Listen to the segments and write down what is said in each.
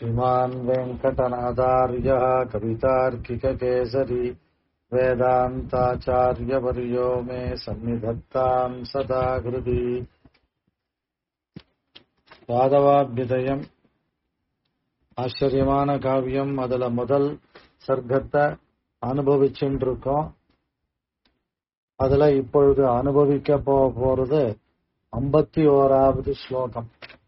श्रीमान् वेङ्कटनादार्यः कवितार्किककेसरी वेदान्ताचार्यवर्यो मे सन्निधत्ताम् सदा हृदि பாதவாபிதயம் ஆச்சரியமான காவியம் அதுல முதல் சர்க்கத்தை அனுபவிச்சுட்டு இருக்கோம் அதுல இப்பொழுது அனுபவிக்க போக போறது ஐம்பத்தி ஓராவது ஸ்லோகம்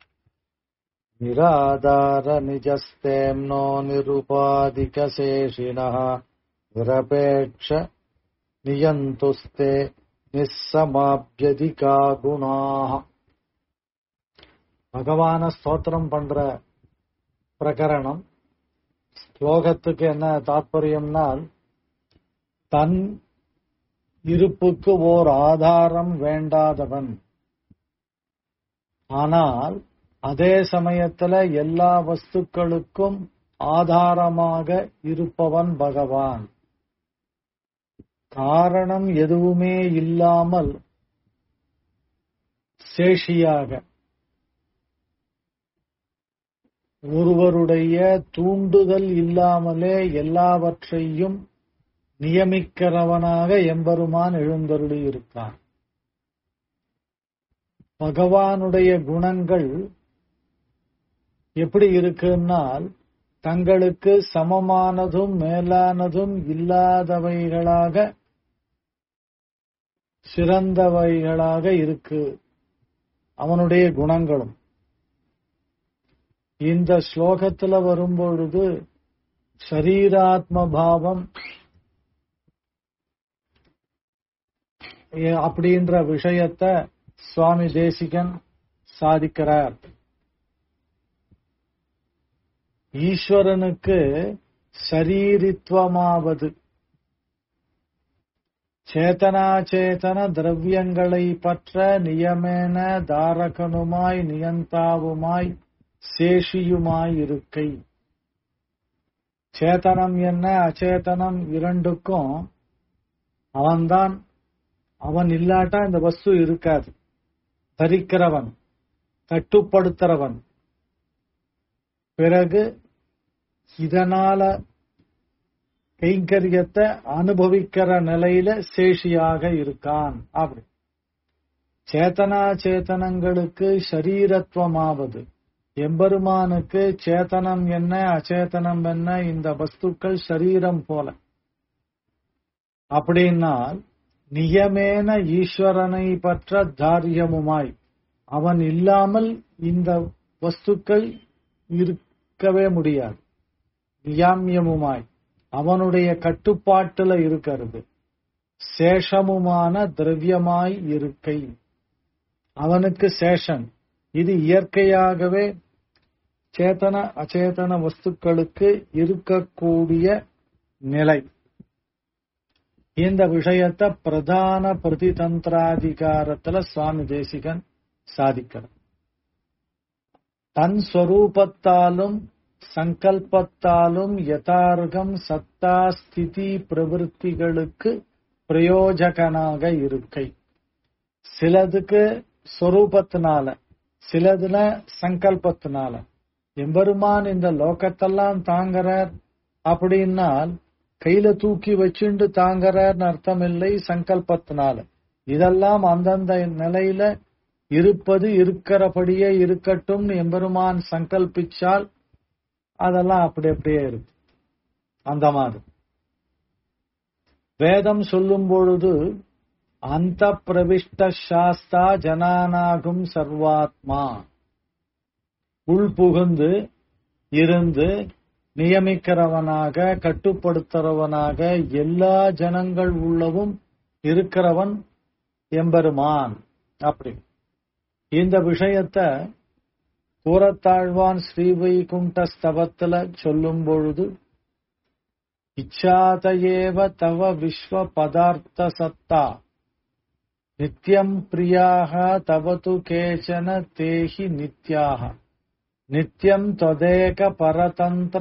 நிராதார நிஜஸ்தேம்னோ நிருபாதிகசேஷிணः நிரபேக்ஷ நியந்துஸ்தே நிஸ்ஸமாப்யதிகா குணாः பகவான ஸ்தோத்திரம் பண்ற பிரகரணம் ஸ்லோகத்துக்கு என்ன தாற்பயம்னால் தன் இருப்புக்கு ஓர் ஆதாரம் வேண்டாதவன் ஆனால் அதே சமயத்துல எல்லா வஸ்துக்களுக்கும் ஆதாரமாக இருப்பவன் பகவான் காரணம் எதுவுமே இல்லாமல் சேஷியாக ஒருவருடைய தூண்டுதல் இல்லாமலே எல்லாவற்றையும் நியமிக்கிறவனாக எம்பெருமான் எழுந்தருளி இருக்கான் பகவானுடைய குணங்கள் எப்படி இருக்குன்னால் தங்களுக்கு சமமானதும் மேலானதும் இல்லாதவைகளாக சிறந்தவைகளாக இருக்கு அவனுடைய குணங்களும் இந்த ஸ்லோகத்துல வரும்பொழுது சரீராத்ம பாவம் அப்படின்ற விஷயத்த சுவாமி தேசிகன் சாதிக்கிறார் ஈஸ்வரனுக்கு சரீரித்வமாவது சேதனாச்சேதன திரவியங்களை பற்ற நியமேன தாரகனுமாய் நியந்தாவுமாய் சேஷியுமாய் இருக்கை சேத்தனம் என்ன அச்சேதனம் இரண்டுக்கும் அவன்தான் அவன் இல்லாட்டா இந்த வஸ்து இருக்காது தரிக்கிறவன் கட்டுப்படுத்துறவன் பிறகு இதனால கைங்கரியத்தை அனுபவிக்கிற நிலையில சேஷியாக இருக்கான் அப்படி சேத்தனா சேத்தனங்களுக்கு சரீரத்துவமாவது எம்பெருமானுக்கு சேத்தனம் என்ன அச்சேதனம் என்ன இந்த வஸ்துக்கள் சரீரம் போல அப்படின்னால் நியமேன ஈஸ்வரனை பற்ற தாரியமுமாய் அவன் இல்லாமல் இந்த வஸ்துக்கள் இருக்கவே முடியாது நியாமியமுமாய் அவனுடைய கட்டுப்பாட்டுல இருக்கிறது சேஷமுமான திரவியமாய் இருக்கை அவனுக்கு சேஷன் இது இயற்கையாகவே சேத்தன அச்சேதன வஸ்துக்களுக்கு இருக்கக்கூடிய நிலை இந்த விஷயத்தை பிரதான பிரதிதந்திராதிகாரத்துல சுவாமி தேசிகன் சாதிக்கிறார் தன் ஸ்வரூபத்தாலும் சங்கல்பத்தாலும் யதார்கம் சத்தா ஸ்திதி பிரவருத்திகளுக்கு பிரயோஜகனாக இருக்கை சிலதுக்கு ஸ்வரூபத்தினால சிலதுல சங்கல்பத்தினால எம்பெருமான் இந்த லோகத்தெல்லாம் தாங்குறார் அப்படின்னால் கையில தூக்கி வச்சுண்டு தாங்குறார்னு அர்த்தம் இல்லை சங்கல்பத்தினால இதெல்லாம் அந்தந்த நிலையில இருப்பது இருக்கிறபடியே இருக்கட்டும் எம்பெருமான் சங்கல்பிச்சால் அதெல்லாம் அப்படி அப்படியே இருக்கு அந்த மாதிரி வேதம் சொல்லும் பொழுது அந்த பிரவிஷ்ட சாஸ்தா ஜனானாகும் சர்வாத்மா உள் புகுந்து இருந்து நியமிக்கிறவனாக கட்டுப்படுத்துறவனாக எல்லா ஜனங்கள் உள்ளவும் இருக்கிறவன் எம்பெருமான் அப்படி இந்த விஷயத்த கூறத்தாழ்வான் ஸ்ரீவைகுண்ட ஸ்தவத்துல சொல்லும் பொழுது இச்சாதையேவ தவ விஸ்வ பதார்த்த சத்தா நித்யம் பிரியாக தவது கேச்சன தேஹி நித்யாக நித்யம் தொதேக பரதந்திர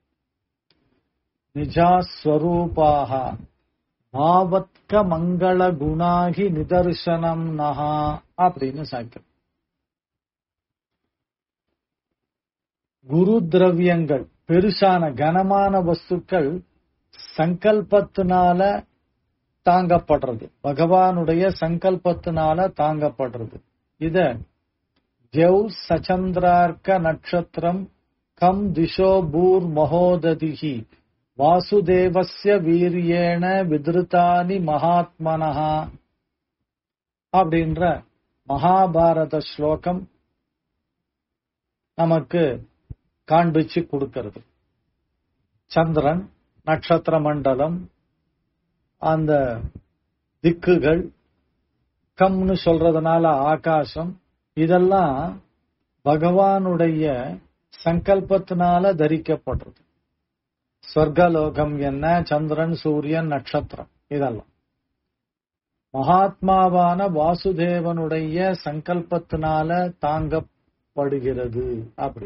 நிஜாஸ்வரூபாக மாவத்க மங்கள குணாகி நிதர்சனம் நகா அப்படின்னு சாய்க்கிறோம் குரு திரவியங்கள் பெருசான கனமான வஸ்துக்கள் சங்கல்பத்தினால தாங்கப்படுறது பகவானுடைய சங்கல்பத்தினால தாங்கப்படுறது இத ஜெவ் சச்சந்திரார்க்க நட்சத்திரம் கம் திசோ பூர் மகோததிகி வாசுதேவஸ்ய வீரியேன விதிருத்தானி மகாத்மனஹா அப்படின்ற மகாபாரத ஸ்லோகம் நமக்கு காண்பிச்சு கொடுக்கிறது சந்திரன் நட்சத்திர மண்டலம் அந்த திக்குகள் கம்னு சொல்றதுனால ஆகாசம் இதெல்லாம் பகவானுடைய சங்கல்பத்தினால தரிக்கப்படுறது ஸ்வர்கலோகம் என்ன சந்திரன் சூரியன் நட்சத்திரம் இதெல்லாம் மகாத்மாவான வாசுதேவனுடைய சங்கல்பத்தினால தாங்கப்படுகிறது அப்படி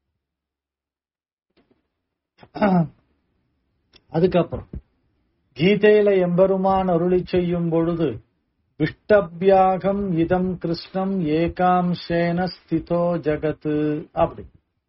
அதுக்கப்புறம் கீதையில எம்பெருமான் அருளி செய்யும் பொழுது விஷ்டபியாகம் இதம் கிருஷ்ணம் ஏகாம்சேன ஸ்திதோ ஜகத்து அப்படி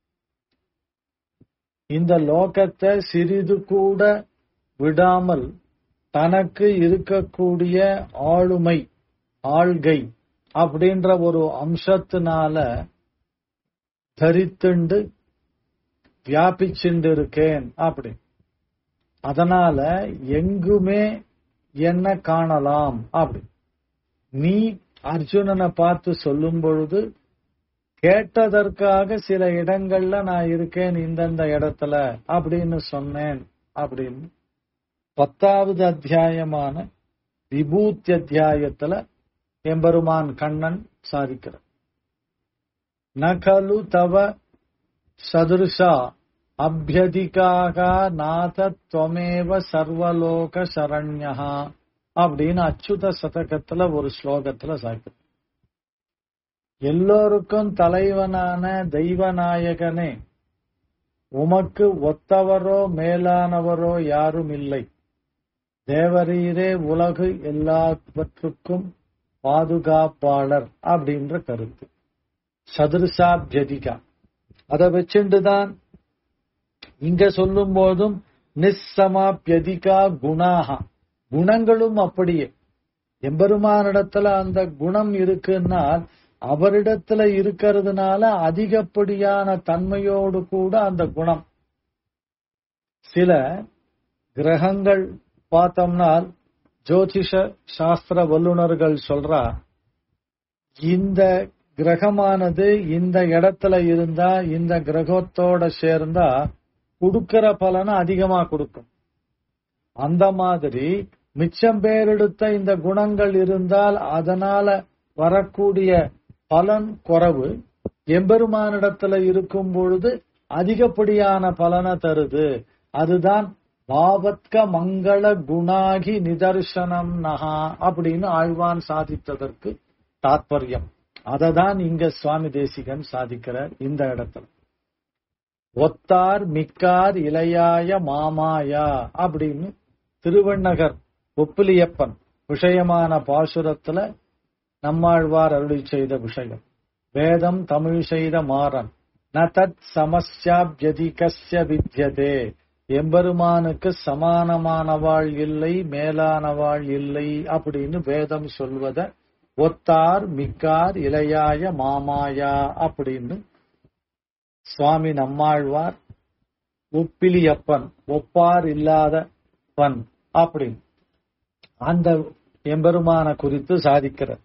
இந்த லோகத்தை சிறிது கூட விடாமல் தனக்கு இருக்கக்கூடிய ஆளுமை ஆள்கை அப்படின்ற ஒரு அம்சத்தினால தரித்துண்டு வியாபிச்சுண்டு இருக்கேன் அப்படி அதனால எங்குமே என்ன காணலாம் அப்படி நீ அர்ஜுனனை பார்த்து சொல்லும் பொழுது கேட்டதற்காக சில இடங்கள்ல நான் இருக்கேன் இந்தந்த இடத்துல அப்படின்னு சொன்னேன் அப்படின்னு பத்தாவது அத்தியாயமான விபூத்தி அத்தியாயத்துல எம்பெருமான் கண்ணன் சாதிக்கிறார் நகலு தவ சதுருஷா அபியதிகாக நாத துவமேவ சர்வலோக சரண்யா அப்படின்னு அச்சுத சதகத்துல ஒரு ஸ்லோகத்துல சாய்க்கு எல்லோருக்கும் தலைவனான தெய்வநாயகனே உமக்கு ஒத்தவரோ மேலானவரோ யாரும் இல்லை தேவரீரே உலகு எல்லாவற்றுக்கும் பாதுகாப்பாளர் அப்படின்ற கருத்து சதுர்சாபியதிகா அதை வச்சுட்டுதான் இங்க சொல்லும் போதும் நிஸ்ஸமாபியதிகா குணாகா குணங்களும் அப்படியே எம்பெருமானிடத்துல அந்த குணம் இருக்குன்னால் அவரிடத்துல இருக்கிறதுனால அதிகப்படியான தன்மையோடு கூட அந்த குணம் சில கிரகங்கள் பார்த்தோம்னால் ஜோதிஷ சாஸ்திர வல்லுநர்கள் சொல்றா இந்த கிரகமானது இந்த இடத்துல இருந்தா இந்த கிரகத்தோட சேர்ந்தா கொடுக்கிற பலனை அதிகமா கொடுக்கும் அந்த மாதிரி மிச்சம் பேரெடுத்த இந்த குணங்கள் இருந்தால் அதனால வரக்கூடிய பலன் குறைவு எம்பெருமானிடத்துல இருக்கும் பொழுது அதிகப்படியான பலனை தருது அதுதான் பாவத்க மங்கள குணாகி நிதர்சனம் நகா அப்படின்னு ஆழ்வான் சாதித்ததற்கு தாத்பரியம் அததான் இங்க சுவாமி தேசிகன் சாதிக்கிறார் இந்த இடத்துல ஒத்தார் மிக்கார் இளையாய மாமாயா அப்படின்னு திருவண்ணகர் ஒப்பிலியப்பன் விஷயமான பாசுரத்துல நம்மாழ்வார் அருளி செய்த விஷயம் வேதம் தமிழ் செய்த மாறன் ந தத் சமஸ்யாபியதிகஸ்ய வித்யதே எம்பெருமானுக்கு சமானமானவாள் இல்லை மேலானவாள் இல்லை அப்படின்னு வேதம் சொல்வத ஒத்தார் மிக்கார் இளையாய மாமாயா அப்படின்னு சுவாமி நம்மாழ்வார் ஒப்பிலியப்பன் ஒப்பார் இல்லாத பன் அப்படின்னு அந்த எம்பெருமான குறித்து சாதிக்கிறார்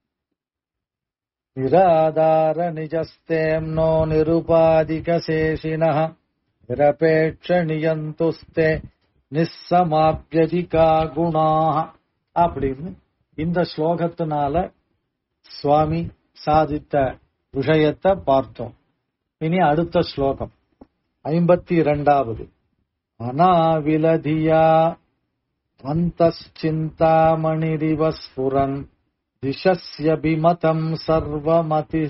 நிராதார நிஜஸ்தேம்னோ நிருபாதிக சேஷின நிரபேட்ச நியந்துஸ்தே நிஸ்ஸமாபியதிகா குணாக அப்படின்னு இந்த ஸ்லோகத்தினால சுவாமி சாதித்த விஷயத்தை பார்த்தோம் இனி அடுத்த ஸ்லோகம் ஐம்பத்தி இரண்டாவது அனாவிலதியா அந்தச்சிந்தாமணிரிவ ஸ்புரன் திசஸ்யபிமதம் சர்வமதி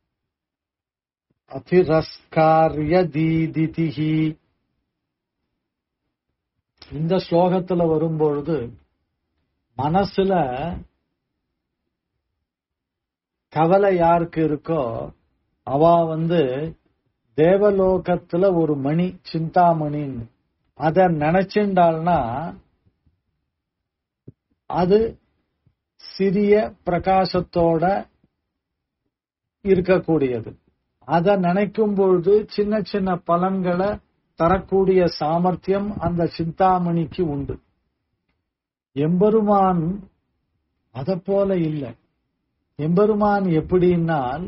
அதிரஸ்காரிய தீதிதிஹி இந்த ஸ்லோகத்துல வரும்பொழுது மனசுல கவலை யாருக்கு இருக்கோ அவ வந்து தேவலோகத்துல ஒரு மணி சிந்தாமணின்னு அத நினைச்சுண்டாள்னா அது சிறிய பிரகாசத்தோட இருக்கக்கூடியது அத நினைக்கும் பொழுது சின்ன சின்ன பலன்களை தரக்கூடிய சாமர்த்தியம் அந்த சிந்தாமணிக்கு உண்டு எம்பெருமான் அத போல இல்லை எம்பெருமான் எப்படின்னால்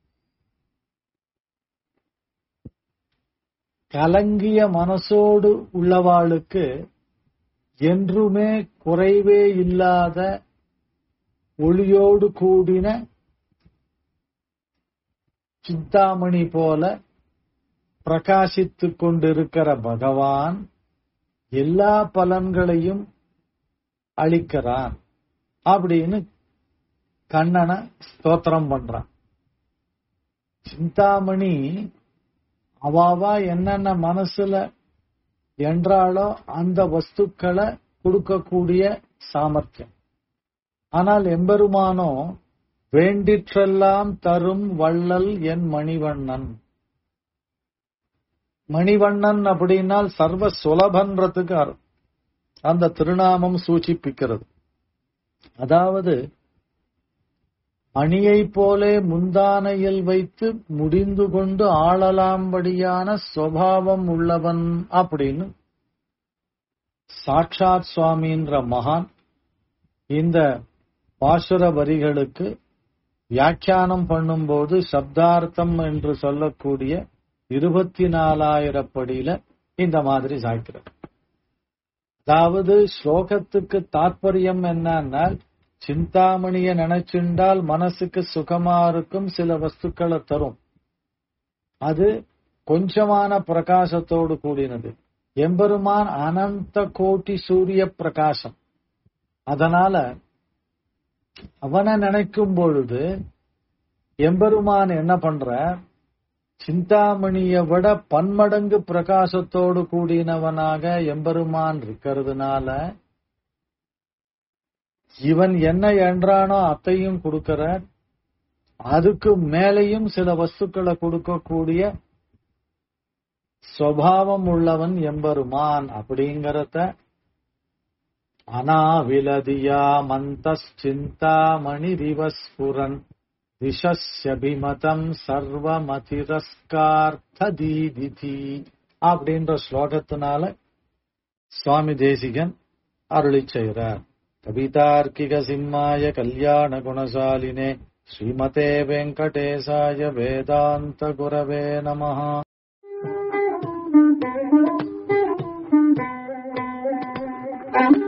கலங்கிய மனசோடு உள்ளவாளுக்கு என்றுமே குறைவே இல்லாத ஒளியோடு கூடின சிந்தாமணி போல பிரகாசித்துக் கொண்டிருக்கிற பகவான் எல்லா பலன்களையும் அளிக்கிறான் அப்படின்னு கண்ணனை ஸ்தோத்திரம் பண்றான் சிந்தாமணி அவாவா என்னென்ன மனசுல என்றாலோ அந்த வஸ்துக்களை கொடுக்கக்கூடிய சாமர்த்தியம் ஆனால் எம்பெருமானோ வேண்டிற்றெல்லாம் தரும் வள்ளல் என் மணிவண்ணன் மணிவண்ணன் அப்படின்னால் சர்வ சுலபன்றதுக்கு அர்த்தம். அந்த திருநாமம் சூச்சிப்பிக்கிறது அதாவது மணியை போலே முந்தானையில் வைத்து முடிந்து கொண்டு ஆளலாம்படியான சுவாவம் உள்ளவன் அப்படின்னு சாட்சாத் சுவாமின்ற மகான் இந்த பாசுர வரிகளுக்கு வியாக்கியானம் பண்ணும்போது சப்தார்த்தம் என்று சொல்லக்கூடிய இருபத்தி நாலாயிரப்படியில இந்த மாதிரி சாய்க்கிறார் அதாவது ஸ்லோகத்துக்கு தாற்பயம் என்னன்னா சிந்தாமணிய நினைச்சுண்டால் மனசுக்கு சுகமா இருக்கும் சில வஸ்துக்களை தரும் அது கொஞ்சமான பிரகாசத்தோடு கூடினது எம்பெருமான் அனந்த கோட்டி சூரிய பிரகாசம் அதனால அவனை நினைக்கும் பொழுது எம்பெருமான் என்ன பண்ற சிந்தாமணியை விட பன்மடங்கு பிரகாசத்தோடு கூடினவனாக எம்பெருமான் இருக்கிறதுனால இவன் என்ன என்றானோ அத்தையும் கொடுக்கிறார் அதுக்கு மேலையும் சில வஸ்துக்களை கொடுக்கக்கூடிய சுவாவம் உள்ளவன் எம்பெருமான் அப்படிங்கறத அனாவிலதியா மந்தச்சிந்தாமணி ரிவஸ்புரன் திசஸ்யபிமதம் சர்வமதிரஸ்கார்த்த தீதிதி அப்படின்ற ஸ்லோகத்தினால சுவாமி தேசிகன் அருளி செய்கிறார் கவிதார்க்கிக சிம்மாய கல்யாண குணசாலினே ஸ்ரீமதே வெங்கடேசாய வேதாந்த குரவே நமஹ Thank you.